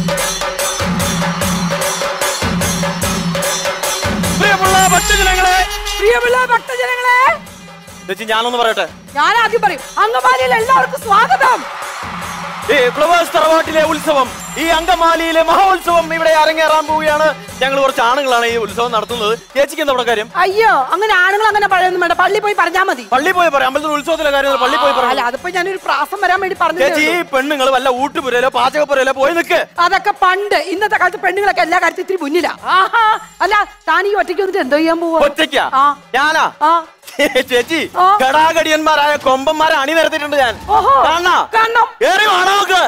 പ്രിയമുള്ള ഭക്തജനങ്ങളെ പ്രിയമുള്ള ഭക്തജനങ്ങളെ ചേച്ചി ഞാനൊന്ന് പറയട്ടെ ഞാൻ ആദ്യം പറയും അങ്കമാലിയിൽ എല്ലാവർക്കും സ്വാഗതം ഈ ഫ്ലവേഴ്സ് തറവാട്ടിലെ ഉത്സവം ഈ അങ്കമാലിയിലെ മഹോത്സവം ഇവിടെ അരങ്ങേറാൻ പോവുകയാണ് ഞങ്ങൾ കുറച്ച് ആണുങ്ങളാണ് ഈ ഉത്സവം നടത്തുന്നത് ചേച്ചിക്ക് എന്താ ഇവിടെ കാര്യം അയ്യോ അങ്ങനെ ആണുങ്ങൾ അങ്ങനെ പറയൊന്നും വേണ്ട പള്ളി പോയി പറഞ്ഞാ മതി പള്ളി പോയി പറയാം അമ്പലത്തിൽ ഉത്സവത്തിലെ കാര്യം പള്ളി പോയി അല്ല പറയാം അതിപ്പോ ഞാനൊരു പ്രാസം വരാൻ വേണ്ടി പറഞ്ഞു ചേച്ചി ഈ പെണ്ണുങ്ങൾ വല്ല ഊട്ടുപുരയിലോ പാചകപ്പുരയിലോ പോയി നിൽക്ക് അതൊക്കെ പണ്ട് ഇന്നത്തെ കാലത്ത് പെണ്ണുങ്ങളൊക്കെ എല്ലാ കാര്യത്തിൽ ഇത്തിരി മുന്നിലാ ആഹാ അല്ല താൻ ഈ ഒറ്റയ്ക്ക് വന്നിട്ട് എന്തോ ചെയ്യാൻ പോവാ ഒറ്റയ്ക്കാ ആ. ഞാനാ ആ. ചേച്ചി ആ. ഘടാഘടിയന്മാരായ കൊമ്പന്മാരെ അണിനിരത്തിയിട്ടുണ്ട് ഞാൻ ഓഹോ കാണാ കാണണം ഏറി വേണോ നോക്ക്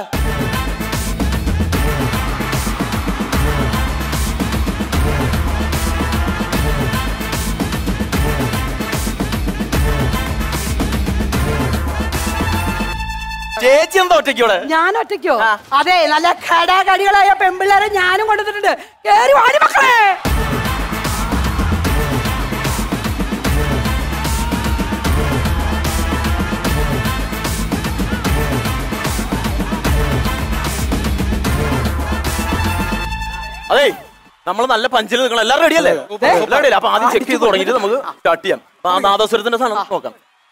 ചേച്ചി എന്താ ഒറ്റയ്ക്ക് ഇവിടെ ഞാൻ ഒറ്റയ്ക്കോ ആ. അതെ നല്ല ഘടാഘടികളായ പെമ്പിള്ളേരെ ഞാനും കൊണ്ടുവന്നിട്ടുണ്ട് കേറി വാടി മക്കളെ അതെ നമ്മൾ നല്ല പഞ്ചിൽ നിൽക്കണം എല്ലാവരും റെഡിയല്ലേ എല്ലാവരും ready അല്ലേ? അപ്പൊ ആദ്യം ചെക്ക് ചെയ്ത് തുടങ്ങിയിട്ട് നമുക്ക് സ്റ്റാർട്ട് ചെയ്യാം അപ്പൊ ആ നാദസ്വരത്തിന്റെ സാധനം നോക്കാം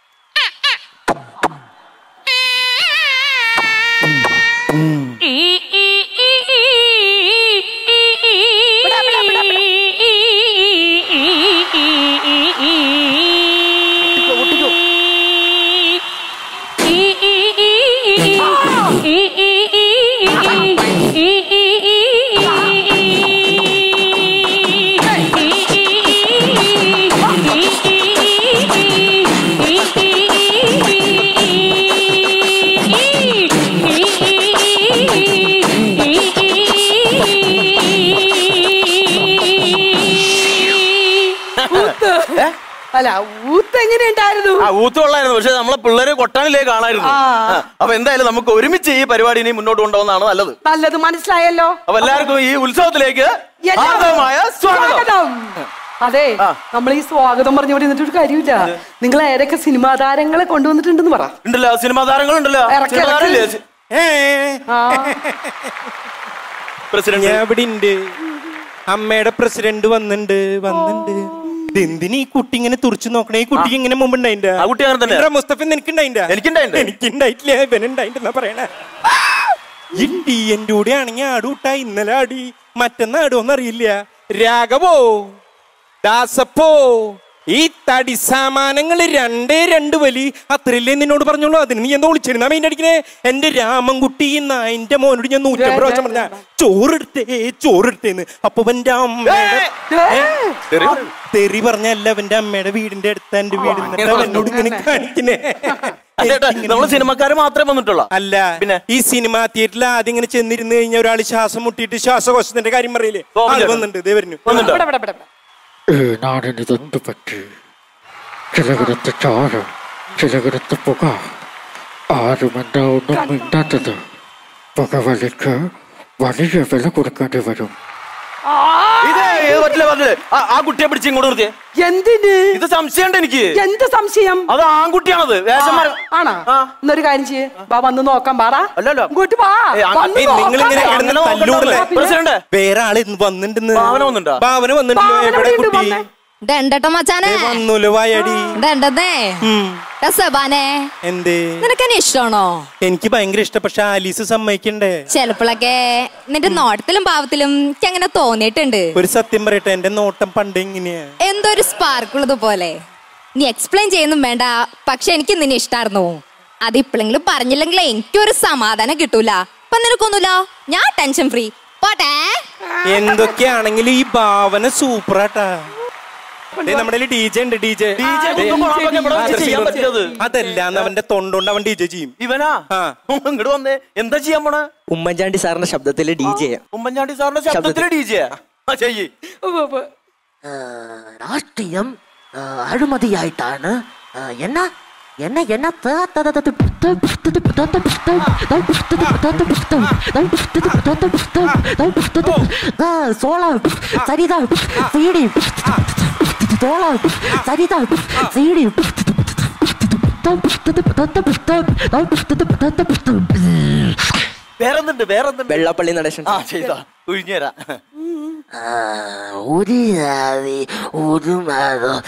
അല്ല ഊത്ത് എങ്ങനെ ഉണ്ടായിരുന്നു ആ ഊത്തുകൊള്ളായിരുന്നു പക്ഷെ നമ്മളെ പിള്ളേര് കൊട്ടാനിലേ കാണായിരുന്നു ആ. ആ, അപ്പൊ എന്തായാലും നമുക്ക് ഒരുമിച്ച് ഈ പരിപാടി ഇനി മുന്നോട്ട് കൊണ്ടുപോകുന്നതാണ് നല്ലത് നല്ലത് മനസ്സിലായല്ലോ അപ്പൊ എല്ലാവർക്കും ഈ ഉത്സവത്തിലേക്ക് എല്ലാവർക്കും ഹാർദവമായ സ്വാഗതം സ്വാഗതം അതെ ആ. നമ്മൾ ഈ സ്വാഗതം പറഞ്ഞു ഇവിടെ നിന്നിട്ട് ഒരു കാര്യമില്ല നിങ്ങൾ ഏതൊക്കെ സിനിമാ താരങ്ങളെ കൊണ്ടുവന്നിട്ടുണ്ടെന്ന് പറ ഉണ്ടല്ലോ സിനിമാ താരങ്ങളുണ്ടല്ലോ ഇറക്കി, സിനിമാ ഇറക്കി. താരമില്ലേ? ആ. പ്രസിഡന്റ് ഞാൻ ഇവിടെ ഉണ്ട് അമ്മയുടെ പ്രസിഡന്റ് വന്നിട്ടുണ്ട് വന്നിട്ടുണ്ട് എന്തിനീ കുട്ടി ഇങ്ങനെ തുറച്ചു നോക്കണേ ഈ കുട്ടിക്ക് ഇങ്ങനെ മുമ്പ് ഉണ്ടായിന്റെ ആ കുട്ടി അങ്ങനെ തന്നെ മുസ്തഫ നിനക്കുണ്ടായിന്റെ എനിക്കുണ്ടായിണ്ട്. എനിക്കുണ്ടായിട്ടില്ല ഇവനുണ്ടായിട്ടെന്നാ പറയണേ ഈ ഡി എന്റെ കൂടെ ആണെങ്കിൽ ആടുട്ടാ ഇന്നലെ ആടി മറ്റന്നാ ആടുമെന്ന് അറിയില്ല രാഘവോ ദാസപ്പോ ഈ തടി സാമാനങ്ങൾ രണ്ടേ രണ്ട് വലി അത്രയല്ലേ നിന്നോട് പറഞ്ഞോളൂ അതിന് നീ എന്താ വിളിച്ചിരുന്നാ മെയിൻ അടിക്കണേ എന്റെ രാമൻകുട്ടി ഈ നായിന്റെ മോനോട് ഞാൻ നൂറ്റമ്പത് പ്രാവശ്യം പറഞ്ഞ ചോറെടുത്തേ ചോറെടുത്തേന്ന് അപ്പൊ എന്റെ അമ്മയുടെ ഏ, തെറി പറയും. തെറി പറഞ്ഞല്ല അവന്റെ അമ്മയുടെ വീടിന്റെ അടുത്ത എന്റെ വീട് എന്നിട്ട് അവൻ എന്നോട് ഇങ്ങനെ കാണിക്കണേ അതേട്ടാ, നമ്മള് സിനിമക്കാര് മാത്രമേ വന്നിട്ടുള്ളൂ അല്ല പിന്നെ? ഈ സിനിമാ തിയേറ്ററിൽ ആദ്യം ഇങ്ങനെ ചെന്നിരുന്ന് കഴിഞ്ഞാൽ ഒരാൾ ശ്വാസം മുട്ടിയിട്ട് ശ്വാസകോശത്തിന്റെ കാര്യം പറയില്ലേ ഓ, അത് ചേട്ടാ. വന്നിട്ടുണ്ട് ദേ വരുന്നു വന്നിട്ടുണ്ടോ ഇവിടെ, ഇവിടെ, ഇവിടെ, ഇവിടെ. ഈ നാടിനിതെന്തു പറ്റി ചിലകിടത്ത് ചാറ് ചിലകിടത്ത് പുക ആരുമെന്താ ഒന്നും മിണ്ടാത്തത് പുകവലിക്ക് വലിയ വില കൊടുക്കേണ്ടി വരും ഇത് ഏത് പറ്റില്ല പറഞ്ഞില്ലേ ആ, ആ കുട്ടിയെ പിടിച്ച് ഇങ്ങോട്ട് നിർത്തിയേ എന്തിന് ഇത് സംശയമുണ്ട് എനിക്ക് എന്ത് സംശയം അത് ആൺകുട്ടിയാണത് വേഷം മാറി- ആണോ ആ. എന്നൊരു കാര്യം ചെയ്യേ വാ വന്ന് നോക്കാം പാടാ അല്ലല്ലോ. ഇങ്ങോട്ട് വാ ഏയ്, അങ്ങ- വന്ന് ഏയ്, നിങ്ങൾ ഇങ്ങനെ നോക്കാം. കിടന്ന് അങ്ങനെ തല്ലൂടല്ലേ നോക്കണ്ട. പ്രസിഡന്റ് വേറെ ആള് ഇന്ന് വന്നിട്ടുണ്ടെന്ന് ഭാവന വന്നിട്ടുണ്ടോ? ഭാവന വന്നിട്ടുണ്ടോ ഭാവന എവിടെ ഇവിടെ ഉണ്ട്, കുട്ടി വന്നേ. ദണ്ടട്ടോ മച്ചാനെ ദേ വന്നൂല്ലോ വായടി ദണ്ടതേ ഉം. സബാനെ എന്തേ നിനക്ക് എന്നെ ഇഷ്ടമാണോ എനിക്ക് ഭയങ്കര ഇഷ്ടം പക്ഷെ ആലീസ് സമ്മതിക്കണ്ടേ ചെലപ്പോഴൊക്കെ നിന്റെ നോട്ടത്തിലും ഭാവത്തിലും എനിക്ക് അങ്ങനെ തോന്നിയിട്ടുണ്ട് ഒരു സത്യം പറയട്ടെ എന്റെ നോട്ടം പണ്ട് എങ്ങനെയാ എന്തോ ഒരു സ്പാർക്ക് ഉള്ളത് പോലെ നീ എക്സ്പ്ലെയിൻ ചെയ്യുന്നും വേണ്ട പക്ഷെ എനിക്ക് നിന്നെ ഇഷ്ടായിരുന്നു അത് ഇപ്പോഴെങ്കിലും പറഞ്ഞില്ലെങ്കിൽ എനിക്കൊരു സമാധാനം കിട്ടൂല അപ്പൊ നിനക്കൊന്നുമില്ല ഞാൻ ടെൻഷൻ ഫ്രീ പോട്ടെ എന്തൊക്കെയാണെങ്കിലും ഈ ഭാവന സൂപ്പറാട്ടാ ദേ നമ്മുടെ ഡി ജെ ഉണ്ട് ഡി ജെ DJ കുത്തും കുളമൊക്കെ ഇവിടെ വെച്ച് ചെയ്യാൻ പറ്റിയത്. അതല്ല എന്ന് അവന്റെ തൊണ്ടുകൊണ്ട് അവൻ ഡി ജെ ചെയ്യും ഇവനാ ആ. ഇങ്ങോട്ട് വന്നേ എന്താ ചെയ്യാൻ പോണേ ഉമ്മൻചാണ്ടി സാറിന്റെ ശബ്ദത്തിൽ ഡി ജെ ഉമ്മൻചാണ്ടി സാറിന്റെ ശബ്ദത്തില് ഡി ജെ ചെയ്യ് ഉവ്വ് ഉവ്വ്. രാഷ്ട്രീയം ആ, അഴിമതിയായിട്ടാണ് ആ, എന്ന എന്ന എന്ന solar Saritha CD solar Saritha CD വേറെന്തുണ്ട് വേറെന്തുണ്ട് വെള്ളാപ്പള്ളി നടേശൻ ആ ചെയ്താ ഒഴിഞ്ഞുതരാ ആ, ഒരു ജാതി ഒരു മതം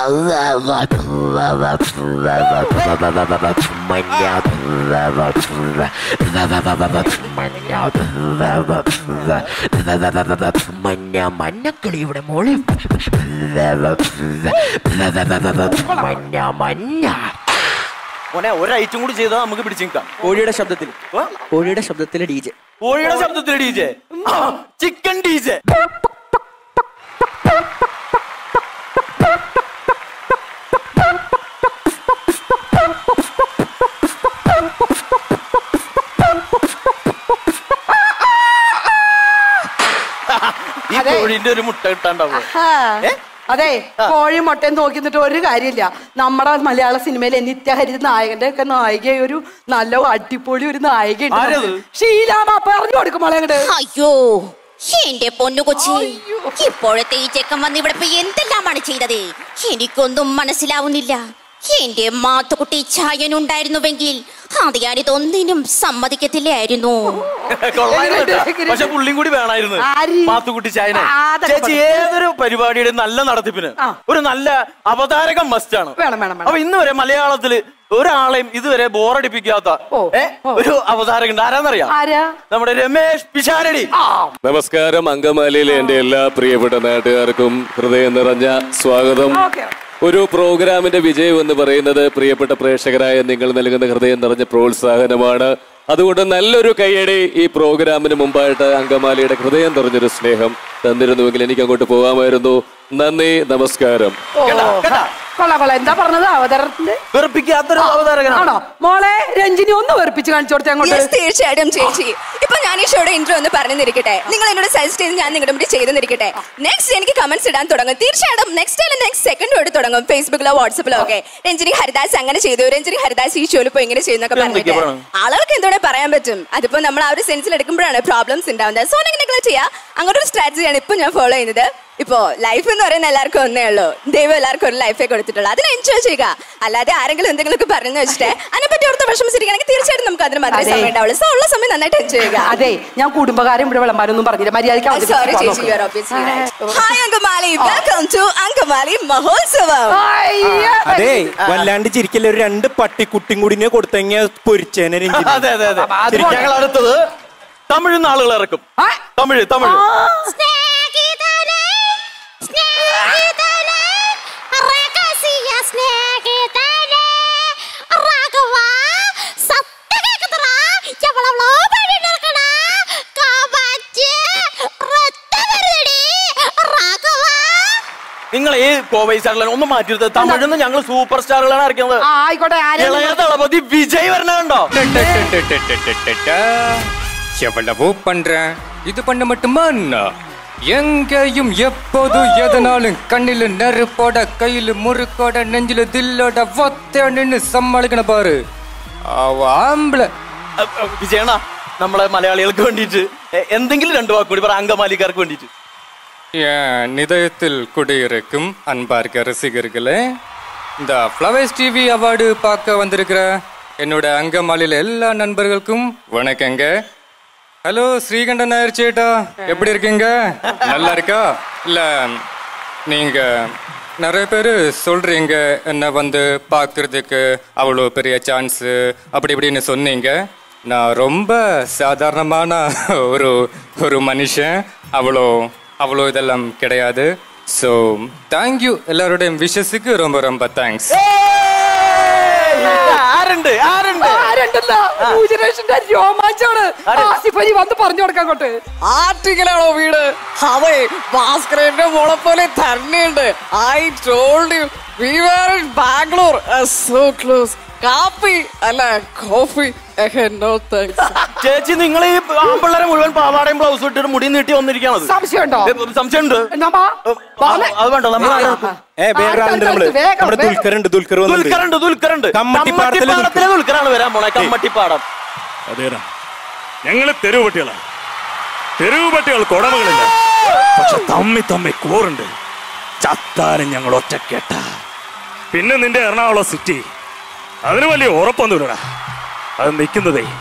മഞ്ഞ മഞ്ഞക്കിളി ഇവിടെ മോളി മഞ്ഞ മഞ്ഞ മോനെ ഒരൈറ്റം കൂടി ചെയ്താൽ നമുക്ക് പിടിച്ചു നിൽക്കാം കോഴിയുടെ ശബ്ദത്തിൽ ആ? കോഴിയുടെ ശബ്ദത്തിലെ ഡി ജെ കോഴിയുടെ ശബ്ദത്തിൽ D J chicken D J ഈ അതെ. കോഴിന്റെ ഒരു മുട്ട കിട്ടാണ്ടാവും ആ. ഏ? അതെ കോഴി മുട്ടയും നോക്കി നിന്നിട്ട് ഒരു കാര്യമില്ല നമ്മുടെ മലയാള സിനിമയിലെ നിത്യഹരിത നായകന്റെ ഒക്കെ നായിക ഒരു നല്ല അടിപൊളി ഒരു നായിക ആരത്? ഷീലാമ പറഞ്ഞു കൊടുക്കും മോളെ അങ്ങട് അയ്യോ എന്റെ പൊന്നു കൊച്ചി ഇപ്പോഴത്തെ ഈ ചെക്കൻ വന്ന് ഇവിടെ ഇപ്പൊ എന്തെല്ലാമാണ് ചെയ്തത് എനിക്കൊന്നും മനസ്സിലാവുന്നില്ല എന്റെ മാത്തുക്കുട്ടി ചായനുണ്ടായിരുന്നുവെങ്കിൽ അത് ഞാനിതൊന്നിനും സമ്മതിക്കത്തില്ലായിരുന്നു കൊള്ളായിരുന്നു കേട്ടോ. പക്ഷെ പുള്ളിയും കൂടി വേണമായിരുന്നു ആര്? മാത്തുക്കുട്ടി ചായന ആ, അതൊക്കെ ചേച്ചി ഏതൊരു പരിപാടിയുടെ നല്ല നടത്തിപ്പിന് ആ. ഒരു നല്ല അവതാരകം മസ്റ്റ് ആണ് വേണം, വേണം, വേണം. അപ്പൊ ഇന്ന് വരെ മലയാളത്തില് ഒരാളെയും ഇതുവരെ ബോറടിപ്പിക്കാത്ത ഓ, ഏ, ഓ. ഒരു അവതാരകൻ ആരാന്നറിയാം ആരാ നമ്മുടെ രമേഷ് പിഷാരടി നമസ്കാരം അങ്കമാലിയിലെ എന്റെ എല്ലാ പ്രിയപ്പെട്ട നാട്ടുകാർക്കും ഹൃദയം നിറഞ്ഞ സ്വാഗതം ഓക്കെ ഒരു പ്രോഗ്രാമിന്റെ വിജയം എന്ന് പറയുന്നത് പ്രിയപ്പെട്ട പ്രേക്ഷകരായ നിങ്ങൾ നൽകുന്ന ഹൃദയം നിറഞ്ഞ പ്രോത്സാഹനമാണ് അതുകൊണ്ട് നല്ലൊരു കൈയടി ഈ പ്രോഗ്രാമിന് മുമ്പായിട്ട് അങ്കമാലിയുടെ ഹൃദയം നിറഞ്ഞൊരു സ്നേഹം തന്നിരുന്നുവെങ്കിൽ എനിക്ക് അങ്ങോട്ട് പോകാമായിരുന്നു നന്ദി നമസ്കാരം ഓ കേട്ടാ, കേട്ടാ? കൊള്ളാം കൊള്ളാം എന്താ പറഞ്ഞത് അവതരണത്തിന്റെ വെറുപ്പിക്കാത്തൊരു അവതാരകനാണ് ആണോ മോളെ രഞ്ജിനി ഒന്ന് വെറുപ്പിച്ച് കാണിച്ചു കൊടുത്തേ അങ്ങോട്ട് Yes, തീർച്ചയായിട്ടും ചേച്ചി ഇപ്പൊ ഞാൻ ഈ ഷോയുടെ ഇൻട്രോ ഒന്ന് പറഞ്ഞിരിക്കട്ടെ നിങ്ങൾ എന്നോട് സജസ്റ്റ് ചെയ്ത് ഞാൻ നിങ്ങളുടെ മുന്നിൽ ചെയ്തെന്നിരിക്കട്ടെ നെക്സ്റ്റ് എനിക്ക് കമന്റ്സ് ഇടാൻ തുടങ്ങും തീർച്ചയായിട്ടും നെക്സ്റ്റ് അല്ല നെക്സ്റ്റ് സെക്കൻഡ് തൊട്ട് തുടങ്ങും ഫേസ്ബുക്കിലോ വാട്സപ്പിലോ ഒക്കെ രഞ്ജിനി ഹരിദാസ് അങ്ങനെ ചെയ്തു രഞ്ജിനി ഹരിദാസ് ഈ ഷോയിൽ ഇപ്പൊ ഇങ്ങനെ ചെയ്യുന്നൊക്കെ എന്തൊക്കെയാ പറഞ്ഞിട്ട് പറയണത്? ആളുകൾക്ക് എന്തോടെ പറയാൻ പറ്റും അതിപ്പോ നമ്മൾ ആ ഒരു സെൻസിൽ എടുക്കുമ്പോഴാണ് പ്രോബ്ലംസ് ഉണ്ടാവുന്നത് സോ നിങ്ങൾ ചെയ്യാ അങ്ങനെ ഒരു സ്ട്രാറ്റജിയാണ് ഇപ്പൊ ഞാൻ ഫോളോ ചെയ്യുന്നത് ഇപ്പോ ലൈഫ് എന്ന് പറയുന്ന എല്ലാവർക്കും ഒന്നേ ഉള്ളൂ ദൈവം എല്ലാവർക്കും ഒരു ലൈഫേ കൊടുത്തിട്ടുള്ളൂ അതിനെ എൻജോയ് ചെയ്യുക അല്ലാതെ ആരെങ്കിലും എന്തെങ്കിലുമൊക്കെ പറഞ്ഞു വെച്ചിട്ട് അതിനെപ്പറ്റി ഓർത്ത് വിഷമിച്ചിരിക്കുകയാണെങ്കിൽ തീർച്ചയായിട്ടും നമുക്ക് അതിന് മാത്രമേ അതെ. സമയം ഉണ്ടാവുള്ളൂ സോ ഉള്ള സമയം നന്നായിട്ട് എൻജോയ് ചെയ്യുക അതെ ഞാൻ കുടുംബക്കാരും ഇവിടെ വിളമ്പാരൊന്നും പറഞ്ഞില്ല മര്യാദയ്ക്ക് സോറി അവതരിപ്പിച്ച് ചേച്ചി യു ആർ പോകാൻ ഒബ്വിയസ്ലി നോക്ക്. Right hi Angamaly welcome to Angamaly മഹോത്സവം അയ്യ, അതെ വല്ലാണ്ട് ചിരിക്കല്ലേ ഒരു രണ്ട് പട്ടിക്കുട്ടിയും കൂടി കൊടുത്തെങ്കിൽ പൊരിച്ചേനെ രഞ്ജിനി. അതെ അതെ അതെ അപ്പൊ അത് ശരി, പോട്ടെ. ഞങ്ങൾ അടുത്തത് തമിഴ് ആളുകൾ ഇറക്കും ആ. തമിഴ് തമിഴ് സ്നേഹിതനേ, സ്നേഹിതനേ, രഹസ്യ സ്നേഹിതനേ, ராகவா, சத்தம் கேக்குதுடா. எவ்வளவோ பண்ணிட்டு இருக்கடா. காமாட்சி, ரத்தம் வருதுடி. ராகவா. നിങ്ങൾ ഈ കോവൈ സ്റ്റാറിലാണ് ഒന്ന് മാറ്റിയെടുത്ത് തമിഴിന്ന് ഞങ്ങൾ സൂപ്പർ സ്റ്റാറുകളാണ് ഇറക്കുന്നത് ആ, ആയിക്കോട്ടെ ആരെയും ഇളയ ദളപതി വിജയ് വരണ കണ്ടോ எவ்வளவோ பண்றேன் இது பண்ண மட்டுமா என்ன? எங்கேயும் எப்போதும் எதனாலும் கண்ணில நெருப்போட கையில முறுக்கோட நெஞ்சில தில்லோட ஒத்த நின்னு சமாளிக்கணும் பாரு அவ ஆம்பளை അ, അ, വിജയണ്ണ നമ്മളെ മലയാളികൾക്ക് വേണ്ടിയിട്ട് എ- എന്തെങ്കിലും രണ്ടു വാക്ക് കൂടി പറ അങ്കമാലിക്കാർക്ക് വേണ്ടിയിട്ട് என் நிதயத்தில் குடியிருக்கும் அன்பார்க்க ரசிகர்களே இந்த ஃப்ளவர்ஸ் டிவி அவார்டு பார்க்க வந்திருக்கிற என்னோட அங்கமாலில எல்லா நண்பர்களுக்கும் வணக்கங்க ஹலோ ஸ்ரீகண்டன் நாயர் சேட்டா எப்படி இருக்கீங்க நல்லா இருக்கா இல்ல நீங்க நிறைய பேர் சொல்றீங்க என்ன வந்து பார்க்கறதுக்கு அவ்வளோ பெரிய சான்ஸ் அப்படி இப்படின்னு சொன்னீங்க நான் ரொம்ப சாதாரணமான ஒரு ஒரு மனுஷன் அவ்வளோ அவ்வளோ இதெல்லாம் கிடையாது ஸோ தேங்க்யூ எல்லாருடைய விஷஸுக்கு ரொம்ப ரொம்ப தேங்க்ஸ் ആരുണ്ട് ആരുണ്ട് ആരുണ്ടല്ലോ പൂജനേഷന്റെ രോമാഞ്ചാണ് ആസിഫ് അലി വന്ന് പറഞ്ഞു കൊടുക്കാൻ അങ്ങോട്ട് ആറ്റിങ്ങലാണോ വീട് അതെ ഭാസ്കരന്റെ മോളെ പോലെ തന്നെയുണ്ട് I told you we were in Bangalore so close കാപ്പി അല്ല കോഫി നോ താങ്ക്സ് ചേച്ചി നിങ്ങൾ ഈ ആമ്പിള്ളേരെ മുഴുവൻ പാവാടയും ബ്ലൗസ് ഇട്ടിട്ട് മുടി നീട്ടി വന്നിരിക്കണത് സംശയമുണ്ടോ സംശയമുണ്ട് എന്നാ വാ. വാ, വന്നേ. അത് വേണ്ട നമ്മൾ ഏ വേറെ ആളുണ്ട് നമ്മള് വേഗം, നമ്മുടെ വേഗം. ദുൽഖർ ഉണ്ട് ദുൽഖർ വന്നിട്ടുണ്ട് ദുൽഖറുണ്ട് ദുൽഖറുണ്ട് കമ്മട്ടിപ്പാടത്തിലെ കമ്മട്ടിപ്പാടത്തിലെ ദുൽഖറാണ് വരാൻ പോണേ കമ്മട്ടിപ്പാടം അതേടാ ഞങ്ങള് തെരുവ് പട്ടികളാ തെരുവ് പട്ടികൾക്ക് ഉടമകളില്ല പക്ഷെ തമ്മി തമ്മി കൂറുണ്ട് ചത്താലും ഞങ്ങൾ ഒറ്റക്കേട്ട പിന്നെ നിന്റെ എറണാകുളം സിറ്റി അതിന് വലിയ ഉറപ്പൊന്നുമില്ലടാ അത് നിൽക്കുന്നതേ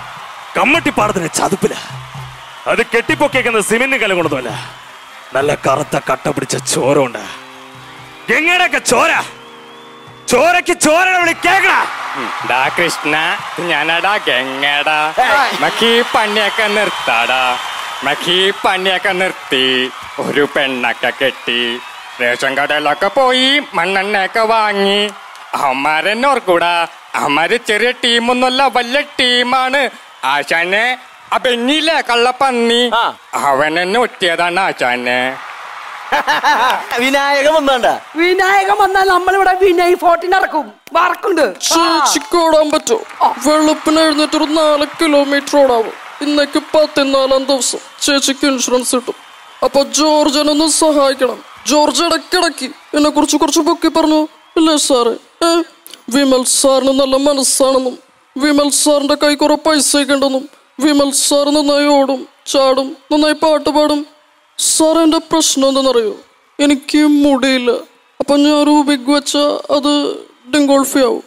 കമ്മട്ടിപ്പാടത്തിന് ചതുപ്പില അത് കെട്ടിപ്പൊക്കേക്കുന്ന സിമെന്റ് കല കൊണ്ടതല്ല നല്ല കറുത്ത കട്ട പിടിച്ച ചോര ഉണ്ട് എങ്ങനെയൊക്കെ ചോര ചോരക്ക് ചോരയുടെ വിളി കേക്കണ ഡാ കൃഷ്ണ ഞാനടാ ഗംഗടാ മക്കി പണിയൊക്കെ നിർത്താടാ മക്കി പണിയൊക്കെ നിർത്തി ഒരു പെണ്ണൊക്കെ കെട്ടി റേഷൻ കടയിലൊക്കെ പോയി മണ്ണെണ്ണയൊക്കെ വാങ്ങി അവന്മാരെന്നെ ഓർക്കൂടാ അവന്മാര് ചെറിയ ടീമൊന്നുമല്ല വലിയ ടീമാണ് ആശാനെ ആ പെണ്ണില്ലേ കള്ളപ്പന്നി അവൻ എന്നെ ഒറ്റിയതാണ് ആശാനെ വിനായകൻ വന്നാണ്ട വിനായകൻ വന്നാൽ നമ്മളിവിടെ വിനയ് ഫോർട്ടിന് ഇറക്കും വറക്കുണ്ട് ചേച്ചിക്ക് ഓടാൻ പറ്റോ വെളുപ്പിന് എഴുന്നേറ്റ് ഒരു നാല് കിലോമീറ്റർ ഓടാവും ഇന്നേക്ക് പതിനാലാം ദിവസം ചേച്ചിക്ക് ഇൻഷുറൻസ് കിട്ടും അപ്പൊ ജോർജനൊന്ന് സഹായിക്കണം ജോർജ് ഇടയ്ക്കിടയ്ക്ക് എന്നെ കുറിച്ച് കുറച്ച് പൊക്കി പറഞ്ഞു ഇല്ലേ സാറേ ഏ വിമൽ സാറിന് നല്ല മനസ്സാണെന്നും വിമൽ സാറിന്റെ കൈ കുറെ പൈസയൊക്കെ ഉണ്ടെന്നും വിമൽ സാർ നന്നായി ഓടും ചാടും നന്നായി പാട്ട് പാടും സാർ എന്റെ പ്രശ്നം എന്താണെന്നറിയോ എനിക്ക് മുടിയില്ല അപ്പൊ ഞാൻ ഒരു ബിഗ് വെച്ച അത് ഡിങ്കോൾഫി ആവും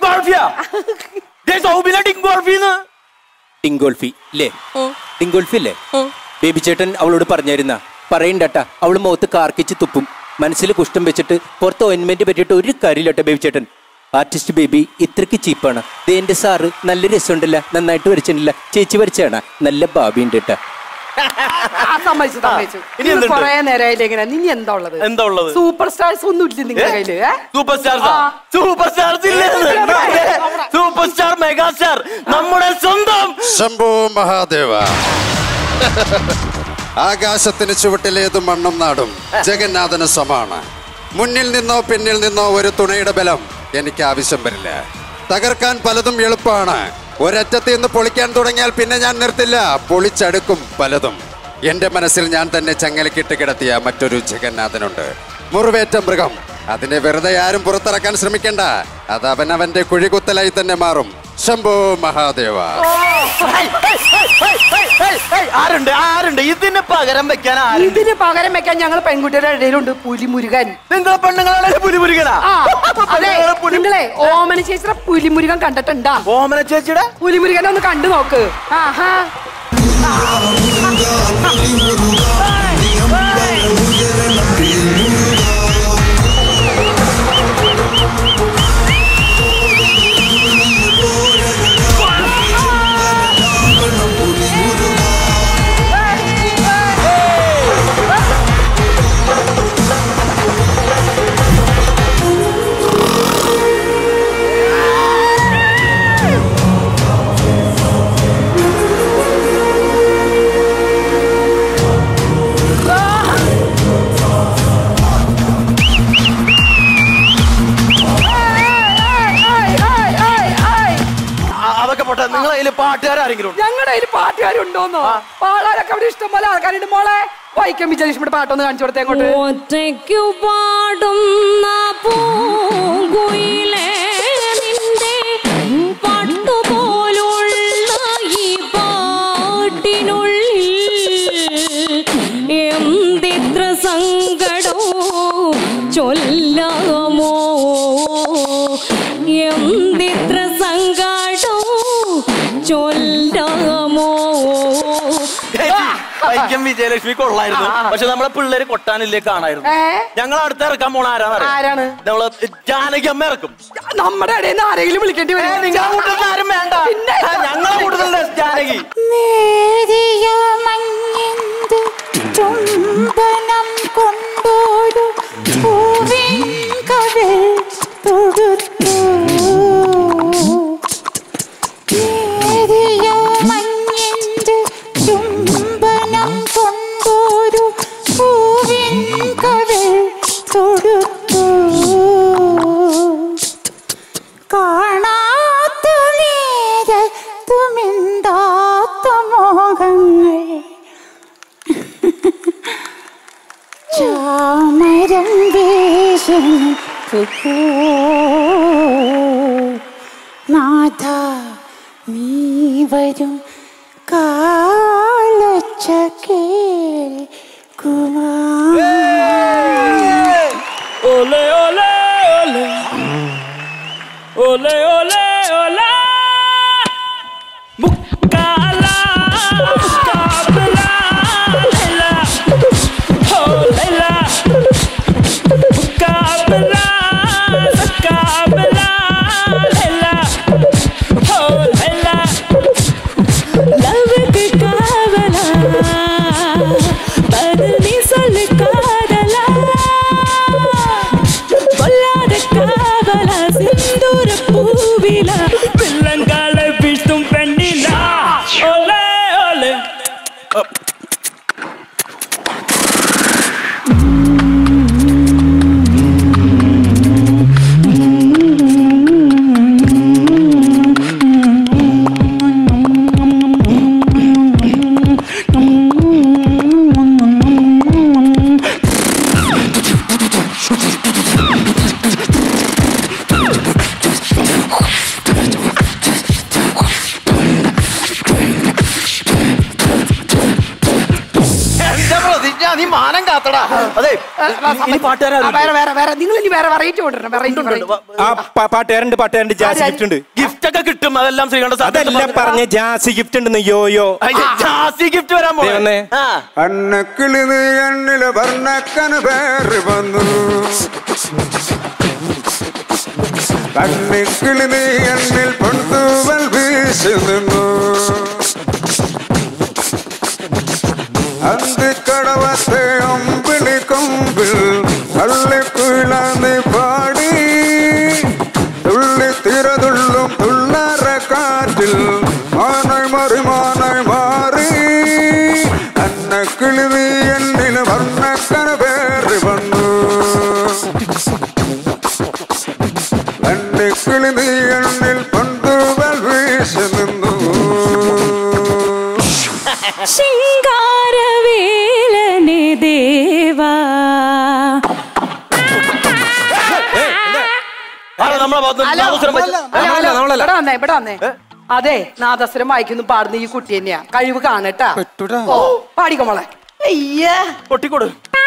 ഡിങ്കോൾഫി ഇല്ലേ ഡിങ്കോൾഫി അല്ലേ ബേബി ചേട്ടൻ അവളോട് പറഞ്ഞായിരുന്ന പറയണ്ടട്ടാ അവള് മുഖത്ത് കാർക്കിച്ച് തുപ്പും മനസ്സിൽ കുഷ്ടം വെച്ചിട്ട് പുറത്ത് ഓയിൻമെന്റ് പറ്റിയിട്ട് ഒരു കാര്യമില്ലട്ടെ ബേബി ചേട്ടൻ ആർട്ടിസ്റ്റ് ബേബി ഇത്രക്ക് ചീപ്പാണ് ദേ എന്റെ സാറ് നല്ല രസമുണ്ടല്ല നന്നായിട്ട് വരച്ചിട്ടില്ല ചേച്ചി വരച്ചാണ് നല്ല ഭാവി ഉണ്ട് കേട്ടാ ആ, സമ്മതിച്ചു സമ്മതിച്ചു ഇനി എന്തുണ്ട്? കൊറേ നേരമായില്ലേ ഇങ്ങനെ നിനി എന്താ ഉള്ളത് എന്താ ഉള്ളത്? സൂപ്പർ സ്റ്റാർസ് ഒന്നും ഇല്ല നിങ്ങളുടെ കയ്യില് ഏ? സൂപ്പർ സ്റ്റാർസ് ആ. സൂപ്പർ സ്റ്റാർസ് ഇല്ലേ സൂപ്പർ സ്റ്റാർ മെഗാ സ്റ്റാർ നമ്മുടെ സ്വന്തം ശംഭോ മഹാദേവ ആകാശത്തിന് ചുവട്ടിലേതു മണ്ണും നാടും ജഗന്നാഥന് സമാണ് മുന്നിൽ നിന്നോ പിന്നിൽ നിന്നോ ഒരു തുണയുടെ ബലം എനിക്ക് ആവശ്യം വരില്ല തകർക്കാൻ പലതും എളുപ്പമാണ് ഒരറ്റത്ത് നിന്ന് പൊളിക്കാൻ തുടങ്ങിയാൽ പിന്നെ ഞാൻ നിർത്തില്ല പൊളിച്ചടുക്കും പലതും എന്റെ മനസ്സിൽ ഞാൻ തന്നെ ചങ്ങലക്കിട്ട് കിടത്തിയ മറ്റൊരു ജഗന്നാഥനുണ്ട് മുറിവേറ്റ മൃഗം അതിനെ വെറുതെ ആരും പുറത്തിറക്കാൻ ശ്രമിക്കണ്ട അത് അവനവന്റെ കുഴികുത്തലായി തന്നെ മാറും ശംഭോ മഹാദേവ ഹേയ്, ഹേയ്, ഹേയ്, ഹേയ്, ഹേയ്, ഹേയ്, ഹേയ്, ആരുണ്ട് ആരുണ്ട് ഇതിന് പകരം വെക്കാൻ ആരുണ്ട് ഇതിന് പകരം വെക്കാൻ ഞങ്ങൾ പെൺകുട്ടിയുടെ ഇടയിലുണ്ട് പുലിമുരുകൻ നിങ്ങളെ പെണ്ണുങ്ങളെ പുലിമുരുകനാ ആ, അതെ നിങ്ങളെ ഓമന ചേച്ചിയുടെ പുലിമുരുകൻ കണ്ടിട്ടുണ്ടാ ഓമന ചേച്ചിയുടെ പുലിമുരുകനെ ഒന്ന് കണ്ടു നോക്ക് ആഹാ ആ, അതൊക്കെ പോട്ടെ നിങ്ങൾ അതിൽ പാട്ടുകാരെങ്കിലും ഉണ്ടോ? ഞങ്ങളുടെ കയ്യിൽ പാട്ടുകാരുണ്ടോന്നോ പാടാനൊക്കെ അവിടെ ഇഷ്ടംപോലെ ആൾക്കാരുണ്ട് മോളെ വൈക്കം വിജയലക്ഷ്മിയുടെ പാട്ടൊന്ന് കാണിച്ചു കൊടുത്തേ അങ്ങോട്ട് ഒറ്റയ്ക്കു പാടുന്ന പൂങ്കുയിലേ നിന്റെ പട്ടുപോലുള്ള ഈ പാട്ടിനുള്ളിൽ എന്തിത്ര സങ്കടവും ചൊല്ലാമോ എന്തിത്ര സങ്കടവും ചൊല്ലാമോ ചേച്ചി, വൈക്കം വിജയലക്ഷ്മി കൊള്ളായിരുന്നു പക്ഷെ നമ്മളെ പിള്ളേര് കൊട്ടാനില്ലേ കാണായിരുന്നു ഞങ്ങൾ അടുത്ത് ഇറക്കാൻ പോണ ആരാണ് ആരാണ് നമ്മള് ജാനകി അമ്മ ഇറക്കും നമ്മുടെ ഇടയിൽ നിന്ന് ആരെങ്കിലും വിളിക്കേണ്ടി വരും നിങ്ങളെ കൂട്ടത്തിൽ ആരും വേണ്ട ആ, ഞങ്ങളെ കൂട്ടത്തിലുണ്ട് ജാനകി നേരിയ മഞ്ഞെന്ത് ചുംബനം കൊണ്ടൊരു പൂവിൻ കവിൾ തൊടുത്തു നേരിയ മഞ്ഞെന്ത് ചുംബനം കൊണ്ടൊരു പൂവിൻ കവിൾ തൊടുത്തു കാണാത്ത നേരത്തുമിണ്ടാത്ത മോഹങ്ങൾ ചാമരം വീശിപ്പോ നാഥ നീ വരും കാലൊച്ച കേൾക്കുമാ Ole, ole, ole. Ole, ole, ole. മുക്കാല பதில் நீ சொல்லு காதலா பொல்லாத காவலா சிந்தூர பூவிலா പിള്ളങ്കാല വീഴ്ത്തും പെണ്ണില ഓലേ ഓലേ എന്റെ പ്രതിജ്ഞ നീ മാനം കാത്തടാ അതെ ഇനി പാട്ടുകാരാ ആ, വേറെ വേറെ വേറെ നിങ്ങൾ ഇനി വേറെ വെറൈറ്റി കൊണ്ടുവരണം വെറൈറ്റി ആ പ- പാട്ടുകാരുണ്ട് പാട്ടുകാരുണ്ട് ജാസി ഗിഫ്റ്റ് ഉണ്ട് ഗിഫ്റ്റ് ഒക്കെ കിട്ടും അതെല്ലാം ശ്രീകണ്ഠ അതല്ല പറഞ്ഞ ജാസി ഗിഫ്റ്റ് ഉണ്ടെന്ന് യോ യോ ജാസി ഗിഫ്റ്റ് വരാൻ ദേ വന്നേ. അന്നക്കിളിത് എണ്ണില് വർണ്ണക്കന് പേര് വന്നു കണ്ണിക്കിളിത് എണ്ണിൽ പൊന്തൂവൽ വീശി നിന്നു അന്തിക്കടവത്തെ അമ്പിളി കൊമ്പിൽ തള്ളിക്കുഴാന്ന് പാടി തുള്ളി തിരതുള്ളും തുള്ളറ കാറ്റിൽ മാനായി മാറി മാനായി മാറി അന്നക്കിളിതി എണ്ണിൽ വർണ്ണക്കന പേറി വന്നു അന്നിക്കിളിതി എണ്ണിൽ പന്തുകൾ വീശി നിന്നു ശിങ്കാരവേലനെ ദേവാ നമ്മളെ ഭാഗത്ത് ഹലോ നാദസ്വരം വെച്ച്- ഹലോ, ഹലോ. ഇവിടെ വന്നേ ഇവിടെ വന്നേ അതെ നാദസ്വരം വായിക്കുന്നു പാടുന്ന ഈ കുട്ടി തന്നെയാ കഴിവ് കാണട്ടാ ഓ പാടിക്കോ മോളെ അയ്യേ പൊട്ടിക്കൊടു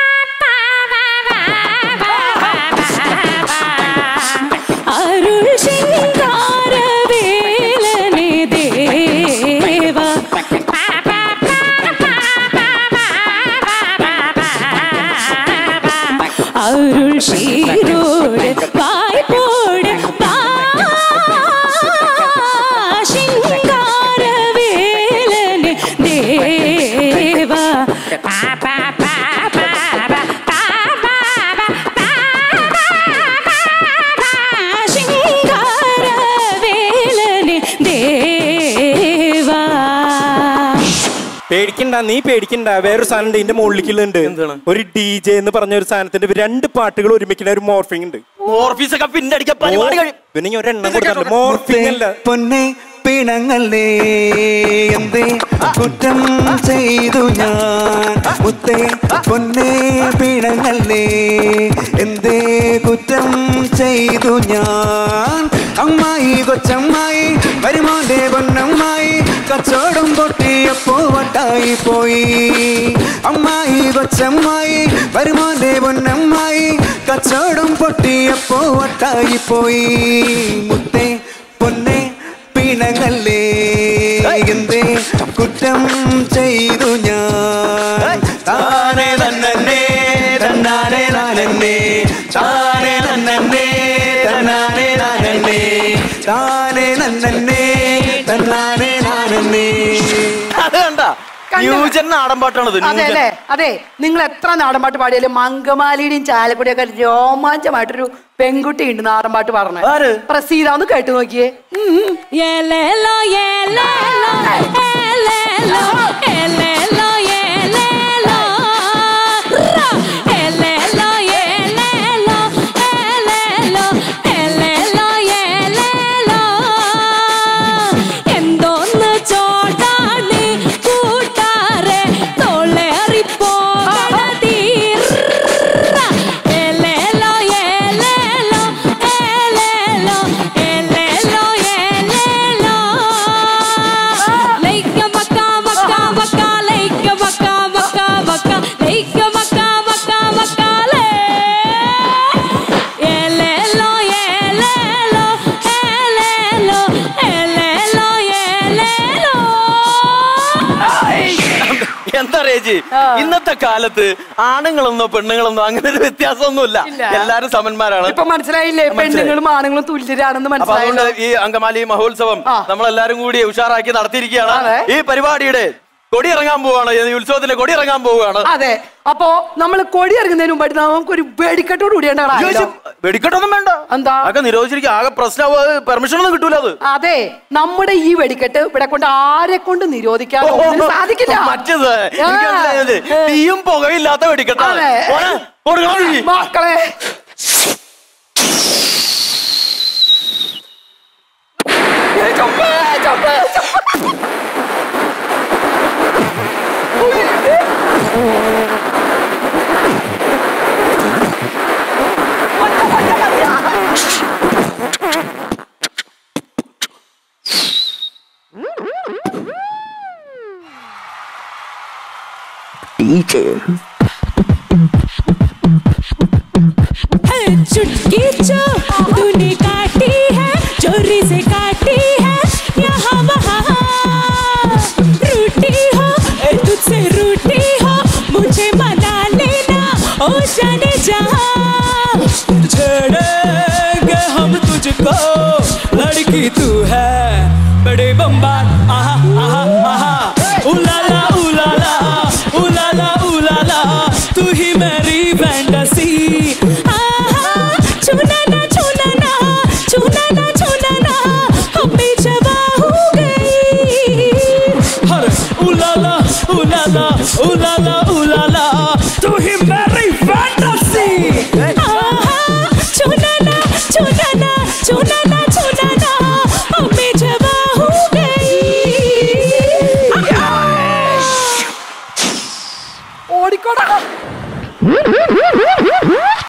അരുൾ ശിങ്കാരവേലനെ ദേവാ അരുൾ ഷീരോട് വായ്പോട് ശിങ്കാരവേലനെ ദേവാ ശിങ്കാരവേലനെ ദേവാ പേടിക്കണ്ട നീ പേടിക്കണ്ട വേറൊരു സാധനം ഉണ്ട് ഇതിന്റെ മുകളിലേക്കുള്ളുണ്ട് ഒരു ഡി ജെ എന്ന് പറഞ്ഞ ഒരു സാധനത്തിന്റെ രണ്ട് പാട്ടുകൾ ഒരുമിക്കുന്ന ഒരു മോർഫിംഗ് ഉണ്ട് ഓർഫീസ് ഒക്കെ പിന്നെ അടിക്കാൻ പരിപാടി കഴിയും പിന്നെ ഞാൻ ഒരെണ്ണം കൊടുക്കാറില്ല മോർഫിംഗ് അല്ല പൊന്നെ പിണങ്ങല്ലേ എന്തേ കുറ്റം ചെയ്തു ഞാൻ മുത്തേ പൊന്നെ പിണങ്ങല്ലേ എന്തേ കുറ്റം ചെയ്തു ഞാൻ അമ്മായി കൊച്ചമ്മായി വരുമോന്റെ പൊന്നമ്മായി കച്ചവടം പൊട്ടിയപ്പോ വട്ടായി പോയി അമ്മായി കൊച്ചമ്മായി വരുമോന്റെ പൊന്നമ്മായി കച്ചവടം പൊട്ടിയപ്പോ വട്ടായി പോയി മുത്തേ പൊന്നെ പിണങ്ങല്ലേ എന്തേ കുറ്റം ചെയ്തു ഞാൻ താനേ തന്നെ തന്നാനേ താനന്നെ താനേ തന്നെ തന്നാനേ താനന്നെ താനേ നന്നെ തന്നാനേ താനന്നെ അത് കണ്ട ന്യൂജൻ നാടൻ പാട്ടാണത് അതെ ന്യൂജൻ. അല്ലേ അതെ നിങ്ങൾ എത്ര നാടൻപാട്ട് പാടിയാലും മങ്കമാലിയുടെയും ചാലക്കുടിയും ഒക്കെ രോമാഞ്ചമായിട്ടൊരു പെൺകുട്ടി ഉണ്ട് നാടൻപാട്ട് പാടണേ പ്രസീത ഒന്ന് കേട്ടു നോക്കിയേ ഏലേലോ ഏലേലോ ഏലേലോ ഏലേലോ ഏലേലോ റാ. ഏലേലോ ഏലേലോ ഏലേലോ ഏലേലോ ഏലേലോ എന്തോന്ന് ചോട്ടാണ് കൂട്ടാറെ തൊള്ളേറിപ്പോകണ തീർ ഏലേലോ ഏലേലോ ഏലേലോ ഏലേലോ ഏലേലോ ലൈക്ക മക്ക മക്ക മക്ക ലൈക്ക മക്ക മക്ക മക്ക ലൈക്ക മക്ക മക്ക മക്കാലേ ഏലേലോ ഏലേലോ ഏലേലോ ഏലേലോ ഏലേലോ എന്താ റേജി ഇന്നത്തെ കാലത്ത് ആണുങ്ങളെന്നോ പെണ്ണുങ്ങളെന്നോ അങ്ങനെ ഒരു വ്യത്യാസമൊന്നുമില്ല ഇല്ല. എല്ലാരും സമന്മാരാണ് ഇപ്പൊ മനസ്സിലായില്ലേ മനസ്സിലായി. പെണ്ണുങ്ങളും ആണുങ്ങളും തുല്യരാണെന്ന് അപ്പൊ അതുകൊണ്ട് മനസ്സിലായല്ലോ ഈ അങ്കമാലി മഹോത്സവം നമ്മളെല്ലാരും കൂടി ഉഷാറാക്കി നടത്തിയിരിക്കുകയാണ് ഈ പരിപാടിയുടെ കൊടി ഇറങ്ങാൻ പോവാണ് ഈ ഉത്സവത്തിന്റെ കൊടി ഇറങ്ങാൻ പോവുകയാണ് അതെ അപ്പോ നമ്മൾ കൊടി ഇറങ്ങുന്നതിന് മുമ്പായിട്ട് നമുക്കൊരു വെടിക്കെട്ടോട് കൂടിയാണ് ചോദിച്ചു, വെടിക്കെട്ടൊന്നും വേണ്ട എന്താ അതൊക്കെ നിരോധിച്ചിരിക്കും ആകെ പ്രശ്നമാവും പെർമിഷൻ ഒന്നും കിട്ടൂല അത് അതെ നമ്മുടെ ഈ വെടിക്കെട്ട് ഇവിടെ കൊണ്ട് ആരെ കൊണ്ട് നിരോധിക്കാതെ ഒന്നിനും സാധിക്കില്ല മറ്റേത് എനിക്ക് മനസ്സിലായത് തീയും പുകയില്ലാത്ത വെടിക്കെട്ടാണ് അതെ. മോനെ, കൊടുക്കണം വഴി. മക്കളെ ഏ, ചൊമ്പ്, ചൊമ്പ്, ചൊമ്പ്. डीजे है चुटकी जो तूने काटी है चोरी से काटी है यहाँ वहाँ रूठी हो ए, तुझसे रूठी हो मुझे मना लेना ओ जाने जहाँ छेड़ेंगे हम तुझको लड़की तू है बड़े बम्बार आहा आहा आहा उलाला उलाला उलाला उलाला तू ही मेरी फैंटेसी छूना ना छूना ना छूना ना छूना ना हमें जवा हो गई हर उलाला उलाला उलाला उलाला तू ही मेरी फैंटेसी छूना ना छूना ना छूना ना छूना ना हमें जवा हो गई ഓടിക്കോടാ